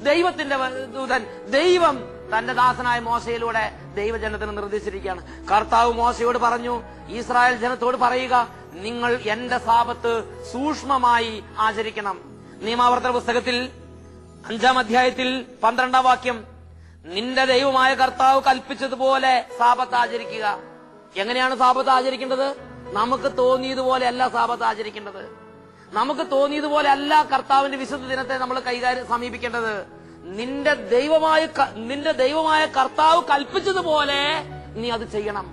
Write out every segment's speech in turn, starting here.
ദൈവത്തിന്റെ വ- ദൂതൻ ദൈവം തന്റെ ദാസനായ മോശയിലൂടെ ദൈവജനത്തിന് നിർദ്ദേശിച്ചിരിക്കുകയാണ് കർത്താവ് മോശയോട് പറഞ്ഞു ഇസ്രായേൽ ജനത്തോട് പറയുക നിങ്ങൾ എന്റെ സാപത്ത് സൂക്ഷ്മമായി ആചരിക്കണം നിയമാവർത്തന പുസ്തകത്തിൽ അഞ്ചാം അധ്യായത്തിൽ പന്ത്രണ്ടാം വാക്യം നിന്റെ ദൈവമായ കർത്താവ് കൽപ്പിച്ചതുപോലെ സാപത്ത് ആചരിക്കുക എങ്ങനെയാണ് സാപത്ത് ആചരിക്കേണ്ടത് നമുക്ക് തോന്നിയതുപോലെ അല്ല സാപത്ത് ആചരിക്കേണ്ടത് നമുക്ക് തോന്നിയതുപോലെ അല്ല കർത്താവിന്റെ വിശുദ്ധ ദിനത്തെ നമ്മൾ കൈകാര്യം സമീപിക്കേണ്ടത് നിന്റെ ദൈവമായ ക- നിന്റെ ദൈവമായ കർത്താവ് കൽപ്പിച്ചതുപോലെ നീ അത് ചെയ്യണം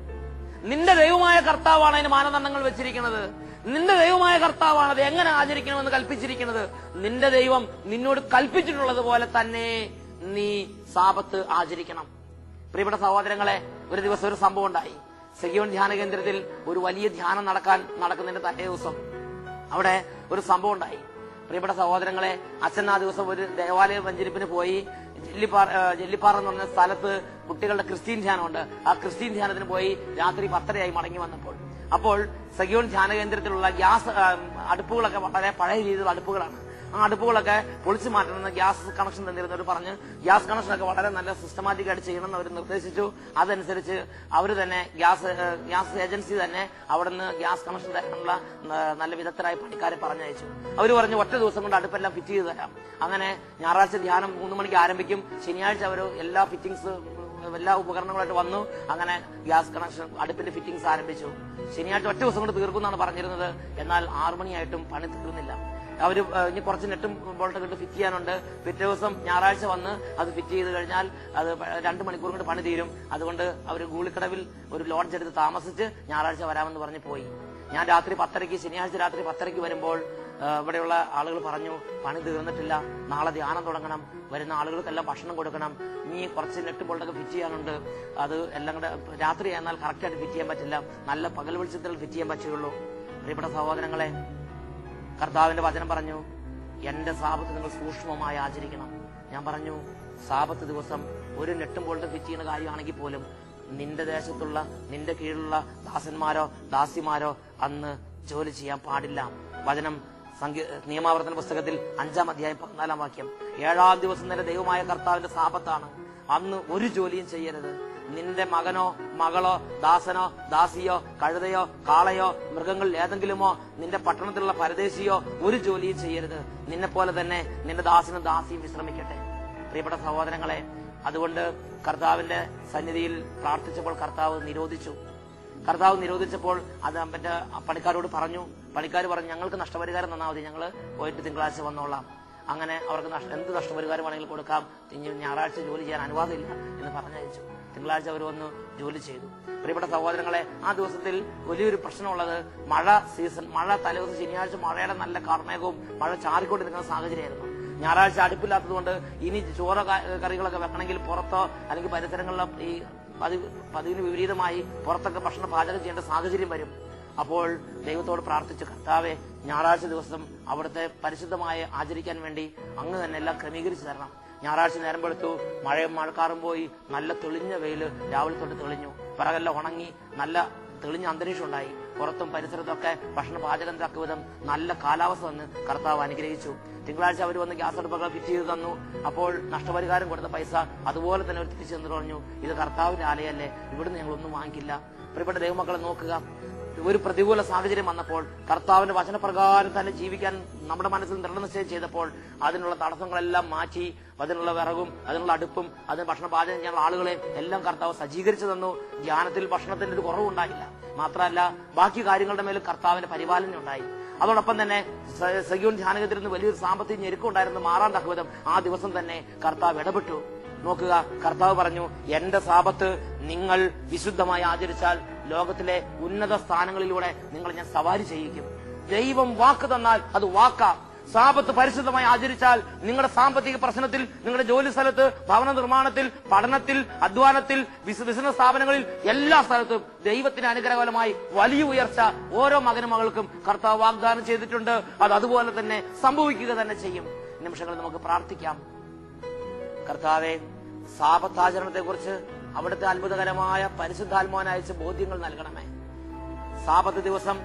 നിന്റെ ദൈവമായ കർത്താവാണ് അതിന് മാനദണ്ഡങ്ങൾ വെച്ചിരിക്കുന്നത് നിന്റെ ദൈവമായ കർത്താവാണ് അത് എങ്ങനെ ആചരിക്കണമെന്ന് കൽപ്പിച്ചിരിക്കുന്നത് നിന്റെ ദൈവം നിന്നോട് കൽപ്പിച്ചിട്ടുള്ളത് പോലെ തന്നെ നീ സാപത്ത് ആചരിക്കണം പ്രിയപ്പെട്ട സഹോദരങ്ങളെ ഒരു ദിവസം ഒരു സംഭവം ഉണ്ടായി സെഗിയോൺ ധ്യാന കേന്ദ്രത്തിൽ ഒരു വലിയ ധ്യാനം നടക്കാൻ നടക്കുന്നതിന്റെ തലേ ദിവസം അവിടെ ഒരു സംഭവം ഉണ്ടായി പ്രിയപ്പെട്ട സഹോദരങ്ങളെ അച്ഛൻ ആ ദിവസം ഒരു ദേവാലയ വഞ്ചരിപ്പിന് പോയി ജെല്ലിപ്പാറ ആ, ജെല്ലിപ്പാറ എന്ന് പറഞ്ഞ സ്ഥലത്ത് കുട്ടികളുടെ ക്രിസ്ത്യൻ ധ്യാനമുണ്ട് ആ ക്രിസ്ത്യൻ ധ്യാനത്തിന് പോയി രാത്രി പത്തരയായി മടങ്ങി വന്നപ്പോൾ അപ്പോൾ സഖിയോൺ ധ്യാന കേന്ദ്രത്തിലുള്ള ഗ്യാസ് ആ, അടുപ്പുകളൊക്കെ വളരെ പഴയ രീതിയിലുള്ള അടുപ്പുകളാണ് ആ അടുപ്പുകളൊക്കെ പൊളിച്ചു മാറ്റണമെന്ന് ഗ്യാസ് കണക്ഷൻ തന്നിരുന്നവർ പറഞ്ഞ് ഗ്യാസ് കണക്ഷനൊക്കെ വളരെ നല്ല സിസ്റ്റമാറ്റിക് ആയിട്ട് ചെയ്യണമെന്ന് അവർ നിർദ്ദേശിച്ചു അതനുസരിച്ച് അവർ തന്നെ ഗ്യാസ് ഏ, ഗ്യാസ് ഏജൻസി തന്നെ അവിടെ നിന്ന് ഗ്യാസ് കണക്ഷൻ തരാനുള്ള ന- നല്ല വിദഗ്ധരായ പണിക്കാരെ പറഞ്ഞയച്ചു അവർ പറഞ്ഞു ഒറ്റ ദിവസം കൊണ്ട് അടുപ്പെല്ലാം ഫിറ്റ് ചെയ്ത് തരാം അങ്ങനെ ഞായറാഴ്ച ധ്യാനം മൂന്ന് മണിക്ക് ആരംഭിക്കും ശനിയാഴ്ച അവർ എല്ലാ ഫിറ്റിംഗ്സ് എല്ലാ ഉപകരണങ്ങളായിട്ട് വന്നു അങ്ങനെ ഗ്യാസ് കണക്ഷൻ അടുപ്പിന്റെ ഫിറ്റിംഗ്സ് ആരംഭിച്ചു ശനിയാഴ്ച ഒറ്റ ദിവസം കൊണ്ട് തീർക്കുമെന്നാണ് പറഞ്ഞിരുന്നത് എന്നാൽ ആറു മണിയായിട്ടും പണി തീർന്നില്ല അവര് ഏഹ്, ഇനി കുറച്ച് നെട്ടും ബോൾട്ടൊക്കെ ഇട്ട് ഫിറ്റ് ചെയ്യാനുണ്ട് പിറ്റേ ദിവസം ഞായറാഴ്ച വന്ന് അത് ഫിറ്റ് ചെയ്ത് കഴിഞ്ഞാൽ അത് പ- രണ്ട് മണിക്കൂർ കൊണ്ട് പണി തീരും അതുകൊണ്ട് അവർ ഗൂളിക്കടവിൽ ഒരു ലോഡ്ജ് എടുത്ത് താമസിച്ച് ഞായറാഴ്ച വരാമെന്ന് പറഞ്ഞ് പോയി ഞാൻ രാത്രി പത്തരയ്ക്ക് ശനിയാഴ്ച രാത്രി പത്തരയ്ക്ക് വരുമ്പോൾ ഏഹ്, ഇവിടെയുള്ള ആളുകൾ പറഞ്ഞു പണി തീർന്നിട്ടില്ല നാളെ ധ്യാനം തുടങ്ങണം വരുന്ന ആളുകൾക്കെല്ലാം ഭക്ഷണം കൊടുക്കണം ഇനി കുറച്ച് നെട്ട് ബോൾട്ടൊക്കെ ഫിറ്റ് ചെയ്യാനുണ്ട് അത് എല്ലാം കൂടെ രാത്രി എന്നാൽ കറക്റ്റായിട്ട് ഫിറ്റ് ചെയ്യാൻ പറ്റില്ല നല്ല പകൽ വെളിച്ചത്തിൽ ഫിറ്റ് ചെയ്യാൻ പറ്റുകയുള്ളൂ പ്രിയപ്പെട്ട സഹോദരങ്ങളെ കർത്താവിന്റെ വചനം പറഞ്ഞു എന്റെ സാപത്ത് നിങ്ങൾ സൂക്ഷ്മമായി ആചരിക്കണം ഞാൻ പറഞ്ഞു സാപത്ത് ദിവസം ഒരു നെട്ടും ബോൾട്ടും ഫിറ്റ് ചെയ്യുന്ന കാര്യമാണെങ്കിൽ പോലും നിന്റെ ദേശത്തുള്ള നിന്റെ കീഴിലുള്ള ദാസന്മാരോ ദാസിമാരോ അന്ന് ജോലി ചെയ്യാൻ പാടില്ല വചനം സംഖ്യ നിയമാവർത്തന പുസ്തകത്തിൽ അഞ്ചാം അധ്യായം പതിനാലാം വാക്യം ഏഴാം ദിവസം തന്നെ ദൈവമായ കർത്താവിന്റെ സാപത്താണ് അന്ന് ഒരു ജോലിയും ചെയ്യരുത് നിന്റെ മകനോ മകളോ ദാസനോ ദാസിയോ കഴുതയോ കാളയോ മൃഗങ്ങളിൽ ഏതെങ്കിലുമോ നിന്റെ പട്ടണത്തിലുള്ള പരദേശിയോ ഒരു ജോലിയും ചെയ്യരുത് നിന്നെ പോലെ തന്നെ നിന്റെ ദാസനും ദാസിയും വിശ്രമിക്കട്ടെ പ്രിയപ്പെട്ട സഹോദരങ്ങളെ അതുകൊണ്ട് കർത്താവിന്റെ സന്നിധിയിൽ പ്രാർത്ഥിച്ചപ്പോൾ കർത്താവ് നിരോധിച്ചു കർത്താവ് നിരോധിച്ചപ്പോൾ അത് മറ്റേ പണിക്കാരോട് പറഞ്ഞു പണിക്കാർ പറഞ്ഞു ഞങ്ങൾക്ക് നഷ്ടപരിഹാരം തന്നാൽ മതി ഞങ്ങൾ പോയിട്ട് തിങ്കളാഴ്ച വന്നോളാം അങ്ങനെ അവർക്ക് നഷ്ട എന്ത് നഷ്ടപരിഹാരം വേണമെങ്കിലും കൊടുക്കാം ഇനി ഞായറാഴ്ച ജോലി ചെയ്യാൻ അനുവാദമില്ല എന്ന് പറഞ്ഞയച്ചു തിങ്കളാഴ്ച അവർ വന്ന് ജോലി ചെയ്തു പ്രിയപ്പെട്ട സഹോദരങ്ങളെ ആ ദിവസത്തിൽ വലിയൊരു പ്രശ്നമുള്ളത് മഴ സീസൺ മഴ തലേദിവസം ശനിയാഴ്ച മഴയുടെ നല്ല കാർമേഘവും മഴ ചാറിക്കൊണ്ടിരിക്കുന്ന സാഹചര്യമായിരുന്നു ഞായറാഴ്ച അടുപ്പില്ലാത്തതുകൊണ്ട് ഇനി ചോറ ക- കറികളൊക്കെ വെക്കണമെങ്കിൽ പുറത്തോ അല്ലെങ്കിൽ പരിസരങ്ങളിലോ ഈ പതിവ് പതിവിന് വിപരീതമായി പുറത്തൊക്കെ ഭക്ഷണം പാചകം ചെയ്യേണ്ട സാഹചര്യം വരും അപ്പോൾ ദൈവത്തോട് പ്രാർത്ഥിച്ചു കർത്താവെ ഞായറാഴ്ച ദിവസം അവിടുത്തെ പരിശുദ്ധമായി ആചരിക്കാൻ വേണ്ടി അങ്ങ് തന്നെ എല്ലാം ക്രമീകരിച്ചു തരണം ഞായറാഴ്ച നേരം വെളുത്തു മഴയും മഴക്കാറും പോയി നല്ല തെളിഞ്ഞ വെയില് രാവിലെ തൊട്ട് തെളിഞ്ഞു പിറകെല്ലാം ഉണങ്ങി നല്ല തെളിഞ്ഞ അന്തരീക്ഷം ഉണ്ടായി പുറത്തും പരിസരത്തൊക്കെ ഭക്ഷണ പാചകം തക്ക വിധം നല്ല കാലാവസ്ഥ വന്ന് കർത്താവ് അനുഗ്രഹിച്ചു തിങ്കളാഴ്ച അവർ വന്ന് ഗ്യാസ് അടുപ്പൊക്കെ ഫിറ്റ് ചെയ്ത് തന്നു അപ്പോൾ നഷ്ടപരിഹാരം കൊടുത്ത പൈസ അതുപോലെ തന്നെ അവർ തിരിച്ചു തന്നു പറഞ്ഞു ഇത് കർത്താവിന്റെ ആലയല്ലേ ഇവിടുന്ന് ഞങ്ങൾ ഒന്നും വാങ്ങിക്കില്ല പ്രിയപ്പെട്ട ദൈവമക്കളെ നോക്കുക ഒരു പ്രതികൂല സാഹചര്യം വന്നപ്പോൾ കർത്താവിന്റെ വചനപ്രകാരം തന്നെ ജീവിക്കാൻ നമ്മുടെ മനസ്സിൽ ദൃഢനിശ്ചയം ചെയ്തപ്പോൾ അതിനുള്ള തടസ്സങ്ങളെല്ലാം മാറ്റി അതിനുള്ള വിറകും അതിനുള്ള അടുപ്പും അതിന് ഭക്ഷണം പാചകം ചെയ്യാനുള്ള ആളുകളെ എല്ലാം കർത്താവ് സജ്ജീകരിച്ചു തന്നു ധ്യാനത്തിൽ ഭക്ഷണത്തിന്റെ ഒരു കുറവുണ്ടായില്ല മാത്രമല്ല ബാക്കി കാര്യങ്ങളുടെ മേൽ കർത്താവിന്റെ പരിപാലനം ഉണ്ടായി അതോടൊപ്പം തന്നെ സ- സഖ്യോൻ ധ്യാനകത്തിൽ നിന്ന് വലിയൊരു സാമ്പത്തിക ഞെരുക്കം ഉണ്ടായിരുന്നു മാറാൻ തക്കവിധം ആ ദിവസം തന്നെ കർത്താവ് ഇടപെട്ടു നോക്കുക കർത്താവ് പറഞ്ഞു എന്റെ സാപത്ത് നിങ്ങൾ വിശുദ്ധമായി ആചരിച്ചാൽ ലോകത്തിലെ ഉന്നത സ്ഥാനങ്ങളിലൂടെ നിങ്ങൾ ഞാൻ സവാരി ചെയ്യിക്കും ദൈവം വാക്ക് തന്നാൽ അത് വാക്കാം സാപത്ത് പരിശുദ്ധമായി ആചരിച്ചാൽ നിങ്ങളുടെ സാമ്പത്തിക പ്രശ്നത്തിൽ നിങ്ങളുടെ ജോലി സ്ഥലത്ത് ഭവന നിർമ്മാണത്തിൽ പഠനത്തിൽ അധ്വാനത്തിൽ ബിസ്- ബിസിനസ് സ്ഥാപനങ്ങളിൽ എല്ലാ സ്ഥലത്തും ദൈവത്തിന് അനുഗ്രഹഫലമായി വലിയ ഉയർച്ച ഓരോ മകനും മകൾക്കും കർത്താവ് വാഗ്ദാനം ചെയ്തിട്ടുണ്ട് അത് അതുപോലെ തന്നെ സംഭവിക്കുക തന്നെ ചെയ്യും നിമിഷങ്ങളിൽ നമുക്ക് പ്രാർത്ഥിക്കാം കർത്താവെ സാപത്താചരണത്തെ കുറിച്ച് അവിടുത്തെ അത്ഭുതകരമായ പരിശുദ്ധാത്മാവൻ അയച്ച ബോധ്യങ്ങൾ നൽകണമേ സാപത്ത് ദിവസം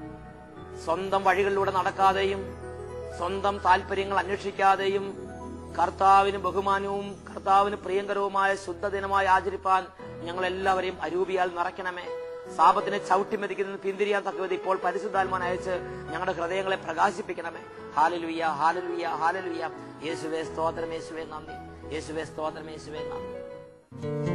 സ്വന്തം വഴികളിലൂടെ നടക്കാതെയും സ്വന്തം താല്പര്യങ്ങൾ അന്വേഷിക്കാതെയും കർത്താവിന് ബഹുമാനവും കർത്താവിന് പ്രിയങ്കരവുമായ ശുദ്ധദിനമായി ആചരിപ്പാൻ ഞങ്ങൾ എല്ലാവരെയും അരൂപിയാൽ നിറയ്ക്കണമേ സാപത്തിനെ ചവിട്ടി മെതിക്കുന്നത് പിന്തിരിയാൻ തക്കവത് ഇപ്പോൾ പരിശുദ്ധാത്മാൻ അയച്ച് ഞങ്ങളുടെ ഹൃദയങ്ങളെ പ്രകാശിപ്പിക്കണമേ ഹാലലുയ്യ ഹാലലുയ്യ ഹാലലുയ്യ യേശുവേ സ്തോത്രം യേശുവേ നന്ദി യേശുവേ സ്തോത്രം യേശുവേ നന്ദി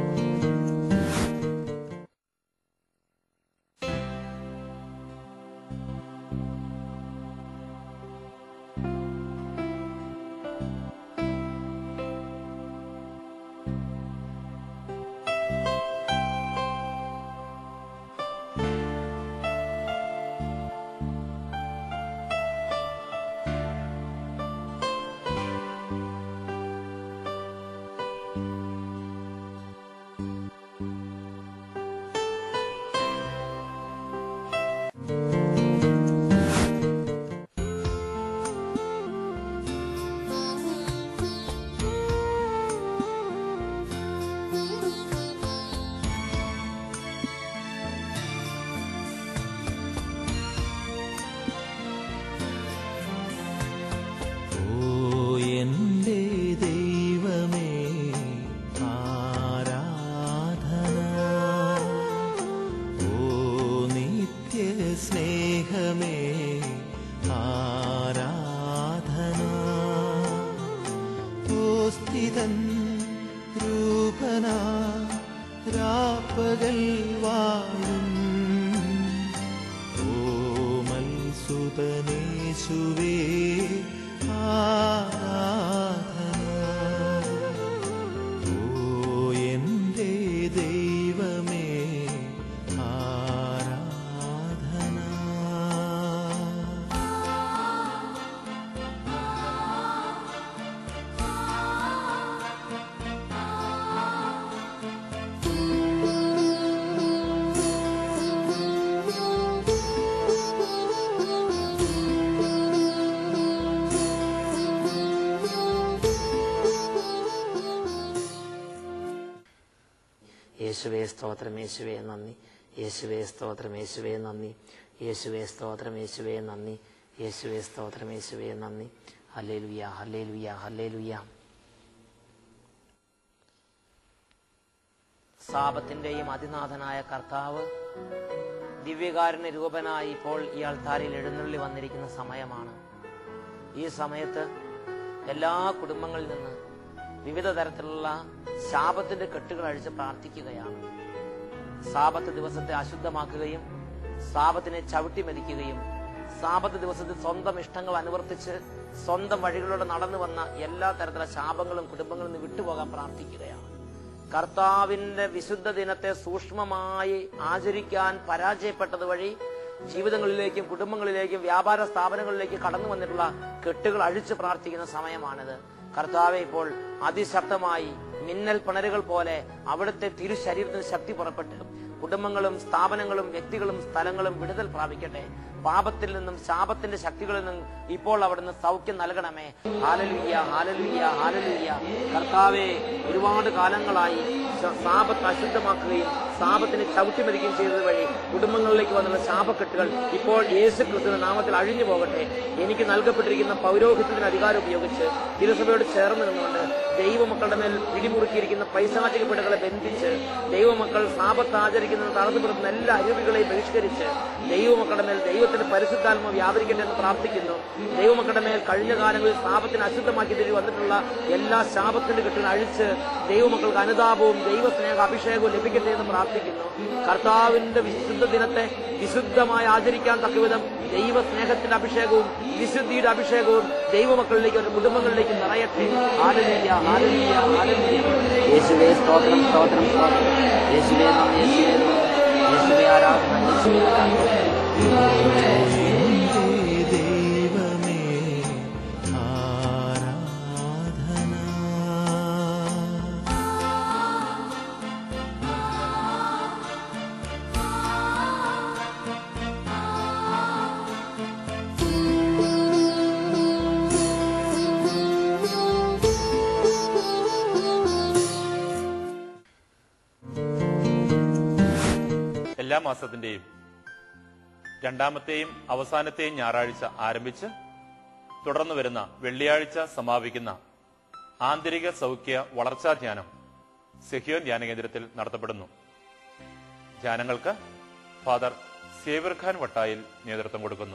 ഓ എന്റെ ദൈവമേ ആരാധന ഓ നിത്യ സ്നേഹമേ ആരാധന ഓ സ്ഥിതൻ രൂപന രാപ്പകൽ വാഴും ഓമൽ സുതനേശുവേ ആരാധന ഓ എന്റെ ദൈവമേ ആരാധന യേശുവേ സ്തോത്രം യേശുവേ നന്ദി യേശുവേ സ്തോത്രം യേശുവേ നന്ദി യേശുവേ സ്തോത്രം യേശുവേ നന്ദി യേശുവേ സ്തോത്രം യേശുവേ നന്ദി ഹല്ലേലൂയ ഹല്ലേലൂയ ഹല്ലേലൂയ സാപത്തിന്റെയും അതിനാഥനായ കർത്താവ് ദിവ്യകാരുണ്യ രൂപനായി ഇപ്പോൾ ഈ ആൾത്താരിൽ എഴുന്നള്ളി വന്നിരിക്കുന്ന സമയമാണ് ഈ സമയത്ത് എല്ലാ കുടുംബങ്ങളിൽ നിന്ന് വിവിധ തരത്തിലുള്ള ശാപത്തിന്റെ കെട്ടുകൾ അഴിച്ച് പ്രാർത്ഥിക്കുകയാണ് സാപത്ത് ദിവസത്തെ അശുദ്ധമാക്കുകയും സാപത്തിനെ ചവിട്ടി മെതിക്കുകയും സാപത്ത് ദിവസത്തിൽ സ്വന്തം ഇഷ്ടങ്ങൾ അനുവർത്തിച്ച് സ്വന്തം വഴികളിലൂടെ നടന്നു വന്ന എല്ലാ തരത്തിലുള്ള ശാപങ്ങളും കുടുംബങ്ങളിൽ നിന്ന് വിട്ടുപോകാൻ പ്രാർത്ഥിക്കുകയാണ് കർത്താവിന്റെ വിശുദ്ധ ദിനത്തെ സൂക്ഷ്മമായി ആചരിക്കാൻ പരാജയപ്പെട്ടത് വഴി ജീവിതങ്ങളിലേക്കും കുടുംബങ്ങളിലേക്കും വ്യാപാര സ്ഥാപനങ്ങളിലേക്കും കടന്നു വന്നിട്ടുള്ള കെട്ടുകൾ അഴിച്ചു പ്രാർത്ഥിക്കുന്ന സമയമാണിത് കർത്താവെ ഇപ്പോൾ അതിശക്തമായി മിന്നൽ പിണരുകൾ പോലെ അവിടുത്തെ തിരുശരീരത്തിന് ശക്തി പുറപ്പെട്ട് കുടുംബങ്ങളും സ്ഥാപനങ്ങളും വ്യക്തികളും സ്ഥലങ്ങളും വിടുതൽ പ്രാപിക്കട്ടെ പാപത്തിൽ നിന്നും ശാപത്തിന്റെ ശക്തികളിൽ നിന്നും ഇപ്പോൾ അവിടുന്ന് സൗഖ്യം നൽകണമേ ഹാലലുയ്യ ഹാലലുയ്യ ഹാലലുയ്യ കർത്താവെ ഒരുപാട് കാലങ്ങളായി ശ- സാപത്ത് അശുദ്ധമാക്കുകയും സാപത്തിനെ ചവിട്ടിമതിക്കുകയും ചെയ്തത് വഴി കുടുംബങ്ങളിലേക്ക് വന്നുള്ള ശാപക്കെട്ടുകൾ ഇപ്പോൾ യേശു ക്രിസ്തുവിന്റെ നാമത്തിൽ അഴിഞ്ഞു പോകട്ടെ എനിക്ക് നൽകപ്പെട്ടിരിക്കുന്ന പൗരോഹിത്യത്തിന് അധികാരം ഉപയോഗിച്ച് തിരുസഭയോട് ചേർന്ന് നിന്നുകൊണ്ട് ദൈവമക്കളുടെ മേൽ പിടിമുറുക്കിയിരിക്കുന്ന പൈശാചിക പിടകളെ ബന്ധിച്ച് ദൈവമക്കൾ സാപത്ത് ആചരിക്കുന്നത് തടസ്സപ്പെടുത്തുന്ന എല്ലാ അരുവികളെയും ബഹിഷ്കരിച്ച് ദൈവമക്കളുടെ മേൽ ദൈവത്തിന്റെ പരിശുദ്ധാത്മ വ്യാപരിക്കട്ടെ എന്ന് പ്രാർത്ഥിക്കുന്നു ദൈവമക്കളുടെ മേൽ കഴിഞ്ഞ കാലങ്ങളിൽ സാപത്തിന് അശുദ്ധമാക്കി തിരികെ വന്നിട്ടുള്ള എല്ലാ ശാപത്തിന്റെ കെട്ടുകൾ അഴിച്ച് ദൈവമക്കൾക്ക് അനുതാപവും ദൈവസ്നേഹ അഭിഷേകവും ലഭിക്കട്ടെ എന്ന് പ്രാർത്ഥിക്കുന്നു കർത്താവിന്റെ വിശുദ്ധ ദിനത്തെ വിശുദ്ധമായി ആചരിക്കാൻ തക്കവിധം ദൈവസ്നേഹത്തിന്റെ അഭിഷേകവും വിശുദ്ധിയുടെ അഭിഷേകവും ദൈവമക്കളിലേക്ക് അവരുടെ കുടുംബങ്ങളിലേക്ക് നിറയട്ടെ ഹാലലുയ്യ ഹാലലുയ്യ ഹാലലുയ്യ യേശുവേ സ്തോത്രം സ്തോത്രം സ്തോത്രം യേശുവേ നന്ദി യേശുവേ നന്ദി യേശുവേ ആരാധന യേശുവേ ആരാധന എന്റെ ദൈവമേ ആരാധന എല്ലാ മാസത്തിന്റെയും രണ്ടാമത്തെയും അവസാനത്തെയും ഞായറാഴ്ച ആരംഭിച്ച് തുടർന്ന് വരുന്ന വെള്ളിയാഴ്ച സമാപിക്കുന്ന ആന്തരിക സൗഖ്യ വളർച്ചാ ധ്യാനം സെഹ്യോൻ ധ്യാന കേന്ദ്രത്തിൽ നടത്തപ്പെടുന്നു ധ്യാനങ്ങൾക്ക് ഫാദർ സേവർ ഖാൻ വട്ടായിൽ നേതൃത്വം കൊടുക്കുന്നു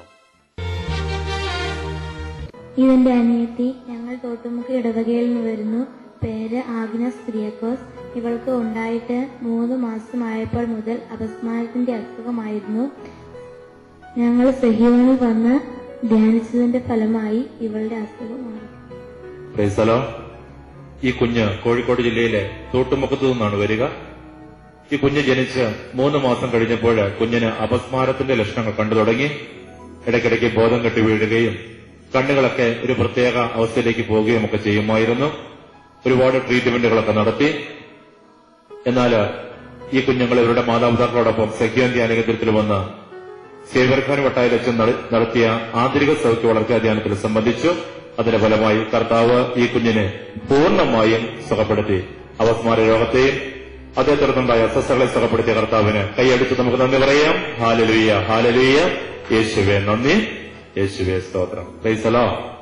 ഇതെന്റെ അനിയത്തി ഞങ്ങൾ തോട്ടുമുക്ക് ഇടവകയിൽ നിന്ന് വരുന്നു പേര് ആഗ്നസ് കുര്യാക്കോസ് ഇവൾക്ക് ഉണ്ടായിട്ട് മൂന്ന് മാസമായപ്പോൾ മുതൽ അപസ്മാരത്തിന്റെ അസുഖമായിരുന്നു ഞങ്ങൾ സഹിയോണിൽ വന്ന് ധ്യാനിച്ചതിന്റെ ഫലമായി ഇവളുടെ അസുഖം മാറി പ്രൈസലോ ഈ കുഞ്ഞ് കോഴിക്കോട് ജില്ലയിലെ തോട്ടുമുഖത്തു നിന്നാണ് വരിക ഈ കുഞ്ഞ് ജനിച്ച് മൂന്ന് മാസം കഴിഞ്ഞപ്പോൾ കുഞ്ഞിന് അപസ്മാരത്തിന്റെ ലക്ഷണങ്ങൾ കണ്ടു തുടങ്ങി ഇടയ്ക്കിടയ്ക്ക് ബോധം കെട്ടി വീഴുകയും കണ്ണുകളൊക്കെ ഒരു പ്രത്യേക അവസ്ഥയിലേക്ക് പോവുകയും ഒക്കെ ചെയ്യുമായിരുന്നു ഒരുപാട് ട്രീറ്റ്മെന്റുകളൊക്കെ നടത്തി എന്നാൽ ഈ കുഞ്ഞുങ്ങൾ ഇവരുടെ മാതാപിതാക്കളോടൊപ്പം സെക്യൂൻ ധ്യാന കേന്ദ്രത്തിൽ വന്ന് സേവർഖാൻ വട്ടായിൽ വെച്ച് നട- നടത്തിയ ആന്തരിക സൗഖ്യ വളർച്ചാ ധ്യാനത്തിൽ സംബന്ധിച്ചു അതിന്റെ ഫലമായി കർത്താവ് ഈ കുഞ്ഞിനെ പൂർണ്ണമായും സുഖപ്പെടുത്തി അവസ്മാര രോഗത്തെയും അതേ തുടർന്നുണ്ടായ അസ്വസ്ഥകളെ സുഖപ്പെടുത്തിയ കർത്താവിന് കൈയടിച്ച് നമുക്ക് നന്ദി പറയാം ഹാലലുയ്യ ഹാലലുയ്യ യേശുവെ നന്ദി യേശുവെ സ്തോത്രം പ്രൈസലോ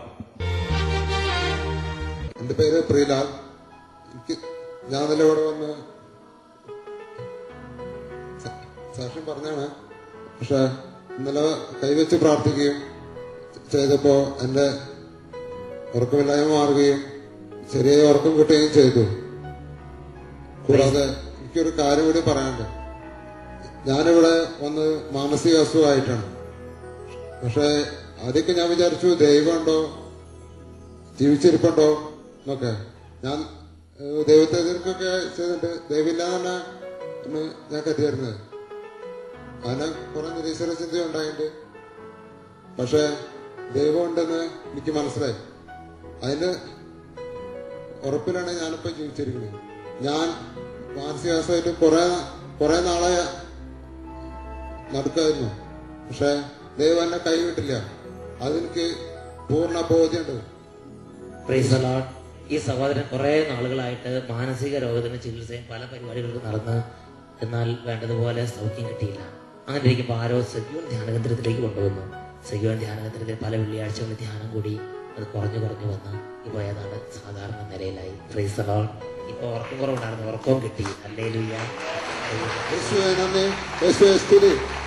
എന്റെ പേര് പ്രിയലാൽ എനിക്ക് ഞാൻ ഇന്നലെ ഇവിടെ വന്ന് സ- സാക്ഷ്യം പറഞ്ഞാണ് പക്ഷെ ഇന്നലെ കൈവച്ച് പ്രാർത്ഥിക്കുകയും ചെയ്തപ്പോ എന്റെ ഉറക്കമില്ലായ്മ മാറുകയും ശരിയായ ഉറക്കം കിട്ടുകയും ചെയ്തു കൂടാതെ എനിക്കൊരു കാര്യം കൂടി പറയാനുണ്ട് ഞാനിവിടെ വന്ന് മാനസിക അസുഖമായിട്ടാണ് പക്ഷെ ആദ്യമൊക്കെ ഞാൻ വിചാരിച്ചു ദൈവമുണ്ടോ ജീവിച്ചിരിപ്പുണ്ടോ എന്നൊക്കെ ഞാൻ ഏഹ്, ദൈവത്തെ എതിർക്കൊക്കെ ചെയ്തിട്ട് ദൈവമില്ലാന്ന് തന്നെ എന്ന് ഞാൻ കരുതിയിരുന്നത് അങ്ങനെ കുറെ നിരീശ്വര ചിന്ത ഉണ്ടായിട്ടുണ്ട് പക്ഷെ ദൈവം ഉണ്ടെന്ന് എനിക്ക് മനസ്സിലായി അതിന്റെ ഉറപ്പിലാണ് ഞാനിപ്പോ ജീവിച്ചിരിക്കുന്നത് ഞാൻ മാനസികാവസ്ഥയായിട്ട് കുറെ കുറെ നാളെ നടക്കായിരുന്നു പക്ഷെ ദൈവം എന്നെ കൈവിട്ടില്ല അതെനിക്ക് പൂർണ്ണ ബോധ്യമുണ്ട് പ്രൈസ് ദി ലോർഡ്. ഈ സഹോദരൻ കുറെ നാളുകളായിട്ട് മാനസിക രോഗത്തിന് ചികിത്സയും പല പരിപാടികൾക്ക് നടന്ന് എന്നാൽ വേണ്ടതുപോലെ സൗഖ്യം കിട്ടിയില്ല അങ്ങനെ ഇരിക്കുമ്പോൾ ആരോ സഖ്യോൻ ധ്യാനകേന്ദ്രത്തിലേക്ക് കൊണ്ടുവന്നു സഖ്യോൻ ധ്യാനകേന്ദ്രത്തിൽ പല വെള്ളിയാഴ്ചകളിൽ ധ്യാനം കൂടി അത് കുറഞ്ഞു കുറഞ്ഞു വന്ന് ഇപ്പോൾ ഏതാണ് സാധാരണ നിലയിലായി പ്രൈസ് ദി ലോർഡ്. ഇപ്പോൾ ഉറക്കം കുറവുണ്ടായിരുന്നു ഉറക്കവും കിട്ടി അല്ലേ ലുയ്യ യേശുവേ നന്ദി യേശുവേ സ്തുതി